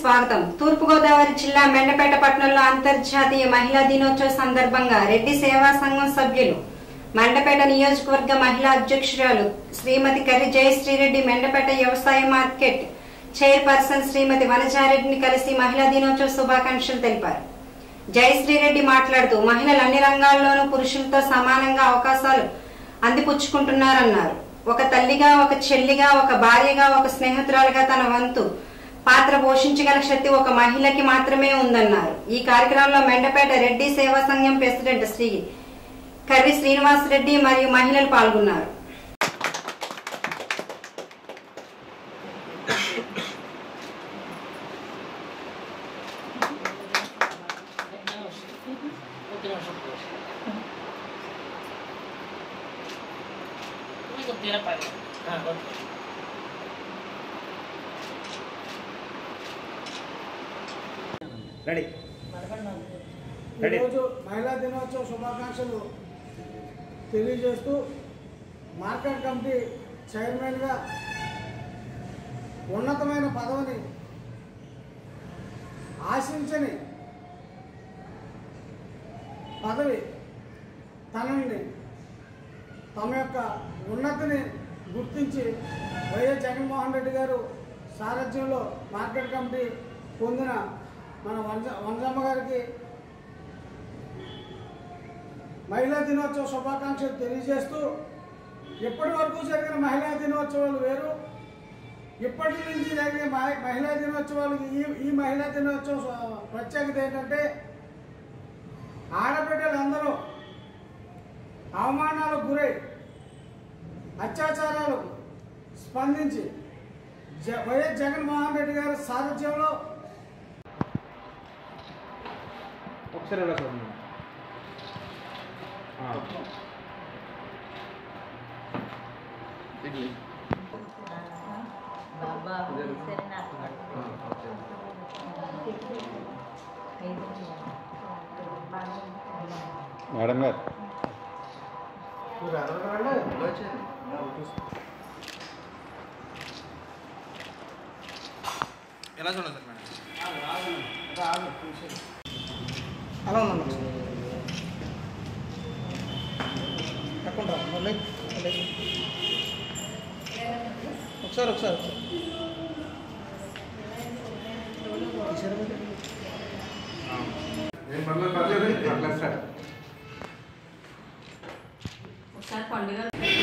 స్వాగతం తూర్పుగోదావరి జిల్లా మెండపేట పట్టణంలో అంతర్జాతీయ మహిళా దినోత్సవ సందర్భంగా రెడ్డి సేవా సంఘం సభ్యులు మండపేట నియోజకవర్గ మహిళా అధ్యక్షురాలు శ్రీమతి కర్రి జయశ్రీరెడ్డి మెండపేట వ్యవసాయ మార్కెట్ చైర్పర్సన్ శ్రీమతి వనజారెడ్డిని కలిసి మహిళా దినోత్సవ శుభాకాంక్షలు తెలిపారు జయశ్రీరెడ్డి మాట్లాడుతూ మహిళలు అన్ని రంగాల్లోనూ పురుషులతో సమానంగా అవకాశాలు అందిపుచ్చుకుంటున్నారన్నారు ఒక తల్లిగా ఒక చెల్లిగా ఒక భార్యగా ఒక స్నేహితురాలుగా తన వంతు పాత్ర పోషించగల శక్తి ఒక మహిళకి మాత్రమే ఉందన్నారు ఈ కార్యక్రమంలో మెండపేట రెడ్డి సేవా సంఘం ప్రెసిడెంట్ శ్రీ కర్రి శ్రీనివాస్ రెడ్డి మరియు మహిళలు పాల్గొన్నారు రెడీ రెడీ ఈరోజు మహిళా దినోత్సవ శుభాకాంక్షలు తెలియజేస్తూ మార్కెట్ కమిటీ చైర్మన్గా ఉన్నతమైన పదవిని ఆశించని పదవి తనని తమ యొక్క ఉన్నతిని గుర్తించి వైఎస్ జగన్మోహన్ రెడ్డి గారు సారథ్యంలో మార్కెట్ కమిటీ పొందిన మన వంజ వంజమ్మ గారికి మహిళా దినోత్సవ శుభాకాంక్షలు తెలియజేస్తూ ఇప్పటి వరకు జరిగిన మహిళా దినోత్సవాలు వేరు ఇప్పటి నుంచి జరిగే మహి- మహిళా దినోత్సవాలకి ఈ ఈ మహిళా దినోత్సవం స- ప్రత్యేకత ఏంటంటే ఆడబిడ్డలందరూ అవమానాలకు గురై అత్యాచారాలకు స్పందించి జ వైఎస్ జగన్మోహన్ రెడ్డి గారి సారథ్యంలో ఒకసారి ఇలా చూడండి ఆ. బాబా సరే నాకు ఆ, ఓకే. మేడం గారు మీరు అడగండి. ఎలా చూడాలి సార్ మేడం రాదు, చూసేయండి. అలా ఉన్నాను తక్కువ ఒకసారి ఒకసారి ఒకసారి తీసారా మీరు? నేను పర్లేదు పర్లేదు అట్లా సార్ ఒకసారి పండుగ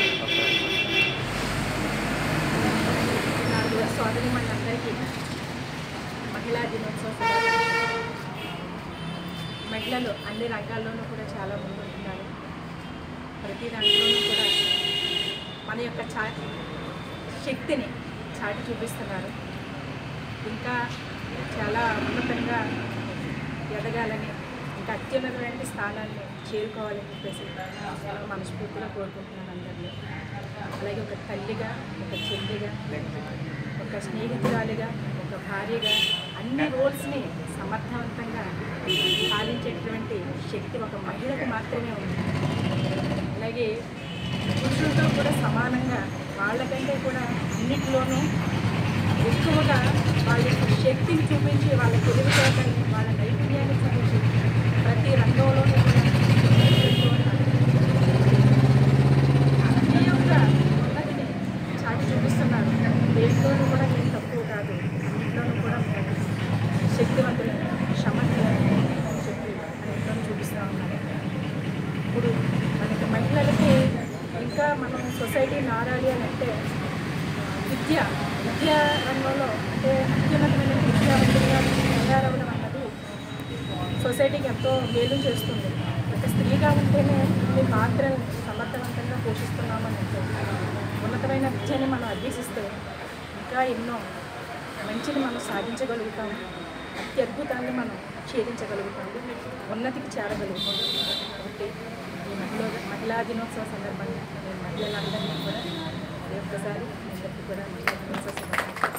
నాకు సోదరి మనందరికీ మహిళా దినోత్సవ శుభాకాంక్షలు మహిళలు అన్ని రంగాల్లోనూ కూడా చాలా ముందుంటున్నారు ప్రతి రంగంలోనూ కూడా మన యొక్క చా శక్తిని చాటి చూపిస్తున్నారు ఇంకా చాలా ఉన్నతంగా ఎదగాలని ఇంకా అత్యున్నతమైన స్థానాన్ని చేరుకోవాలని చెప్పేసి నేను మనస్ఫూర్తిగా కోరుకుంటున్నాను అందరినీ అలాగే ఒక తల్లిగా ఒక చెల్లిగా ఒక స్నేహితురాలిగా ఒక భార్యగా అన్ని రోల్స్ని సమర్థవంతంగా పాలించేటటువంటి శక్తి ఒక మహిళకు మాత్రమే ఉంది అలాగే పురుషులతో కూడా సమానంగా వాళ్ళకంటే కూడా అన్నిటిలోనూ ఎక్కువగా వాళ్ళ యొక్క శక్తిని చూపించి వాళ్ళ తెలివితేటల్ని వాళ్ళ నైపుణ్యాన్ని చూపించి ప్రతి రంగంలోనూ కూడా ముందుకు ఉన్నారు. ఈ యొక్క ఉన్నతిని చాటి చూపిస్తున్నారు దేంట్లోనూ కూడా నేను తక్కువ కాదు అన్నింటిలోనూ కూడా మేము శక్తివంతులని సమర్థులని చెప్పి అన్నింటిలోనూ చూపిస్తూ ఉన్నారు ఇప్పుడు మనకి మహిళలకి ఇంకా మనం సొసైటీ నారాలి అని అంటే విద్య విద్యా రంగంలో అంటే అత్యున్నతమైన విద్యావంతులుగా తయారవడం అన్నది సొసైటీకి ఎంతో మేలు చేస్తుంది ఒక స్త్రీగా ఉంటేనే మీ పాత్రను సమర్థవంతంగా పోషిస్తున్నామని అంటే ఉన్నతమైన విద్యని మనం అభ్యసిస్తే ఇంకా ఎన్నో మంచిని మనం సాధించగలుగుతాం అత్యద్భుతాన్ని మనం ఛేదించగలుగుతాం ఉన్నతికి చేరగలుగుతాం కాబట్టి ఈ మహిళ మహిళా దినోత్సవ సందర్భంగా నేను మహిళలందరినీ కూడా మరి ఒక్కసారి మీ అందరికీ కూడా మహిళా దినోత్సవ శుభాకాంక్షలు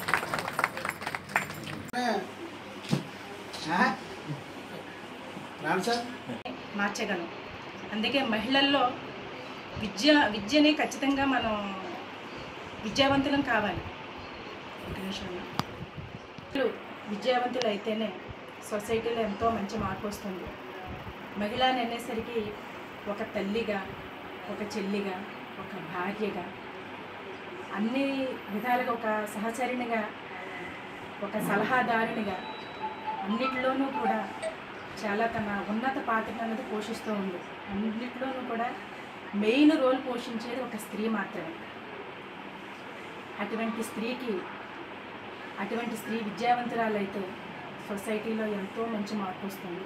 ఆ? రాను సార్ మార్చగలం అందుకే మహిళల్లో విద్య విద్యని ఖచ్చితంగా మనం విద్యావంతులం కావాలి ఒక నిమిషం అన్న. విద్యావంతులు అయితేనే సొసైటీలో ఎంతో మంచి మార్పు వస్తుంది మహిళ అని అనేసరికి ఒక తల్లిగా ఒక చెల్లిగా ఒక భార్యగా అన్ని విధాలుగా ఒక సహచరినిగా ఒక సలహాదారునిగా అన్నిటిలోనూ కూడా చాలా తన ఉన్నత పాత్ర అనేది పోషిస్తూ ఉంది అన్నిటిలోనూ కూడా మెయిన్ రోల్ పోషించేది ఒక స్త్రీ మాత్రమే అటువంటి స్త్రీకి అటువంటి స్త్రీ విద్యావంతురాలైతే సొసైటీలో ఎంతో మంచి మార్పు వస్తుంది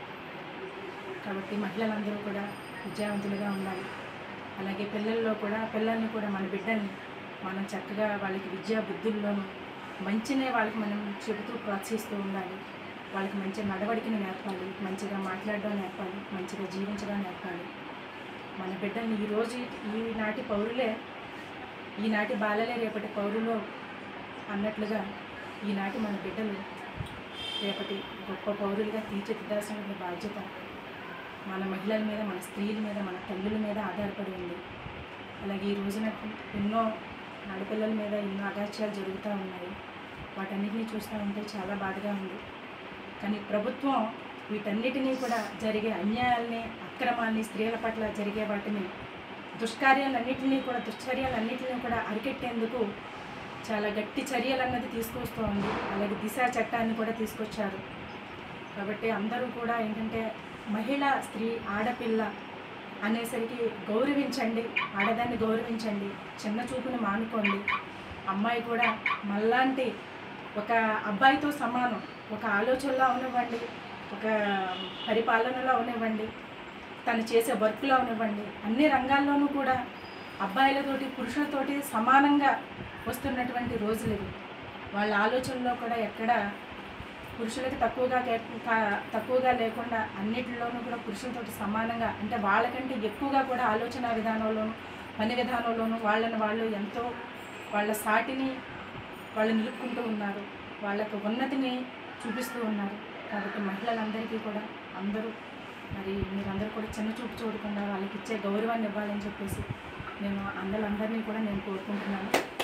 కాబట్టి మహిళలందరూ కూడా విద్యావంతులుగా ఉండాలి అలాగే పిల్లల్లో కూడా పిల్లల్ని కూడా మన బిడ్డల్ని మనం చక్కగా వాళ్ళకి విద్యా బుద్ధుల్లోనూ మంచినే వాళ్ళకి మనం చెబుతూ ప్రోత్సహిస్తూ ఉండాలి వాళ్ళకి మంచి నడవడికని నేర్పాలి మంచిగా మాట్లాడడం నేర్పాలి మంచిగా జీవించడం నేర్పాలి మన బిడ్డల్ని ఈరోజు ఈనాటి పౌరులే ఈనాటి బాలలే రేపటి పౌరులు అన్నట్లుగా ఈనాటి మన బిడ్డలు రేపటి గొప్ప పౌరులుగా తీర్చిదిద్దాల్సిన బాధ్యత మన మహిళల మీద మన స్త్రీల మీద మన తల్లుల మీద ఆధారపడి ఉంది అలాగే ఈ రోజున ఎన్నో ఆడపిల్లల మీద ఎన్నో అగాత్యాలు జరుగుతూ ఉన్నాయి వాటన్నిటినీ చూస్తూ ఉంటే చాలా బాధగా ఉంది కానీ ప్రభుత్వం వీటన్నిటినీ కూడా జరిగే అన్యాయాల్ని అక్రమాల్ని స్త్రీల పట్ల జరిగే వాటిని దుష్కార్యాలన్నింటినీ కూడా దుశ్చర్యాలన్నింటినీ కూడా అరికెట్టేందుకు చాలా గట్టి చర్యలు అన్నది తీసుకొస్తూ ఉంది అలాగే దిశ చట్టాన్ని కూడా తీసుకొచ్చారు కాబట్టి అందరూ కూడా ఏంటంటే మహిళ స్త్రీ ఆడపిల్ల అనేసరికి గౌరవించండి ఆడదాన్ని గౌరవించండి చిన్న చూపుని మానుకోండి అమ్మాయి కూడా మళ్ళాంటి ఒక అబ్బాయితో సమానం ఒక ఆలోచనలో అవనివ్వండి ఒక పరిపాలనలో అవనివ్వండి తను చేసే వర్క్లో అవనివ్వండి అన్ని రంగాల్లోనూ కూడా అబ్బాయిలతోటి పురుషులతోటి సమానంగా వస్తున్నటువంటి రోజులు ఇవి వాళ్ళ ఆలోచనలో కూడా ఎక్కడ పురుషులకి తక్కువగా కే- కా- తక్కువగా లేకుండా అన్నిటిలోనూ కూడా పురుషులతోటి సమానంగా అంటే వాళ్ళకంటే ఎక్కువగా కూడా ఆలోచన విధానంలోనూ పని విధానంలోనూ వాళ్ళని వాళ్ళు ఎంతో వాళ్ళ సాటిని వాళ్ళు నిలుపుకుంటూ ఉన్నారు వాళ్ళకు ఉన్నతిని చూపిస్తూ ఉన్నారు కాబట్టి మహిళలందరికీ కూడా అందరూ మరి మీరందరూ కూడా చిన్న చూపు చూడకుండా వాళ్ళకి ఇచ్చే గౌరవాన్ని ఇవ్వాలని చెప్పేసి నేను అందరందరినీ కూడా నేను కోరుకుంటున్నాను